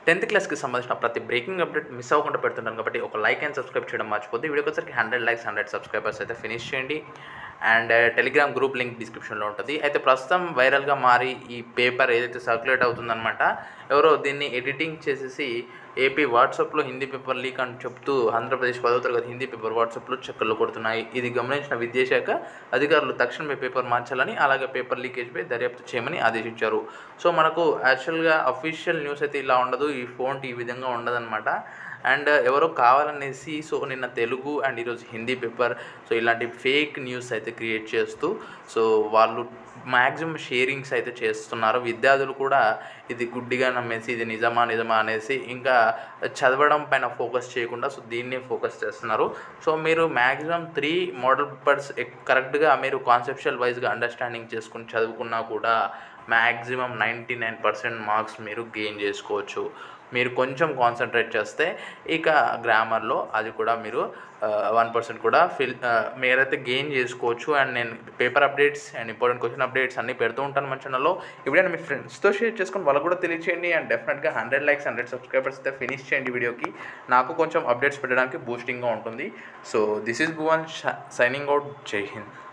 tenth క్లాస్కి సంబంధించిన ప్రతి బ్రేకింగ్ అప్డేట్ మిస్ అవ్వకుండా పెడుతుంటాను కాబట్టి ఒక లైక్ అండ్ సబ్స్క్రైబ్ చేయడం మర్చిపోద్ది వీడియోకి వచ్చరికి హండ్రెడ్ లైక్స్ హండ్రెడ్ సబ్స్క్రైబర్స్ అయితే ఫినిష్ చేయండి అండ్ టెలిగ్రామ్ గ్రూప్ లింక్ డిస్క్రిప్షన్లో ఉంటుంది అయితే ప్రస్తుతం వైరల్గా మారి ఈ పేపర్ ఏదైతే సర్క్యులేట్ అవుతుందన్నమాట ఎవరో దీన్ని ఎడిటింగ్ చేసేసి ఏపీ వాట్సాప్లో హిందీ పేపర్ లీక్ అని చెప్తూ ఆంధ్రప్రదేశ్ పదో తరగతి హిందీ పేపర్ వాట్సాప్లో చక్కర్లు కొడుతున్నాయి ఇది గమనించిన విద్యాశాఖ అధికారులు తక్షణమే పేపర్ మార్చాలని అలాగే పేపర్ లీకేజ్పై దర్యాప్తు చేయమని ఆదేశించారు సో మనకు యాక్చువల్గా అఫీషియల్ న్యూస్ అయితే ఇలా ఉండదు ఈ ఫోన్ ఈ విధంగా ఉండదన్నమాట అండ్ ఎవరో కావాలనేసి సో నిన్న తెలుగు అండ్ ఈరోజు హిందీ పేపర్ సో ఇలాంటి ఫేక్ న్యూస్ అయితే క్రియేట్ చేస్తూ సో వాళ్ళు మ్యాక్సిమం షేరింగ్స్ అయితే చేస్తున్నారు విద్యార్థులు కూడా ఇది గుడ్డిగా నమ్మేసి ఇది నిజమా నిజమా అనేసి ఇంకా చదవడం పైన ఫోకస్ చేయకుండా సో దీన్నే ఫోకస్ చేస్తున్నారు సో మీరు మ్యాక్సిమం త్రీ మోడల్ పేపర్స్ కరెక్ట్గా మీరు కాన్సెప్షువల్ వైజ్గా అండర్స్టాండింగ్ చేసుకుని చదువుకున్నా కూడా maximum ninety nine percent marks మీరు గెయిన్ చేసుకోవచ్చు మీరు కొంచెం కాన్సన్ట్రేట్ చేస్తే ఇక గ్రామర్లో అది కూడా మీరు వన్ పర్సెంట్ కూడా ఫిల్ మీరైతే గెయిన్ చేసుకోవచ్చు అండ్ నేను paper updates and important question updates అన్నీ పెడుతూ ఉంటాను మన ఛానల్లో ఇప్పుడైనా మీ ఫ్రెండ్స్తో షేర్ చేసుకొని వాళ్ళకు కూడా తెలియచేయండి అండ్ డెఫినెట్గా హండ్రెడ్ లైక్స్ హండ్రెడ్ సబ్స్క్రైబర్స్ అయితే ఫినిష్ చేయండి వీడియోకి నాకు కొంచెం అప్డేట్స్ పెట్టడానికి బూస్టింగ్గా ఉంటుంది so this is Bhuvan signing out Jai Hind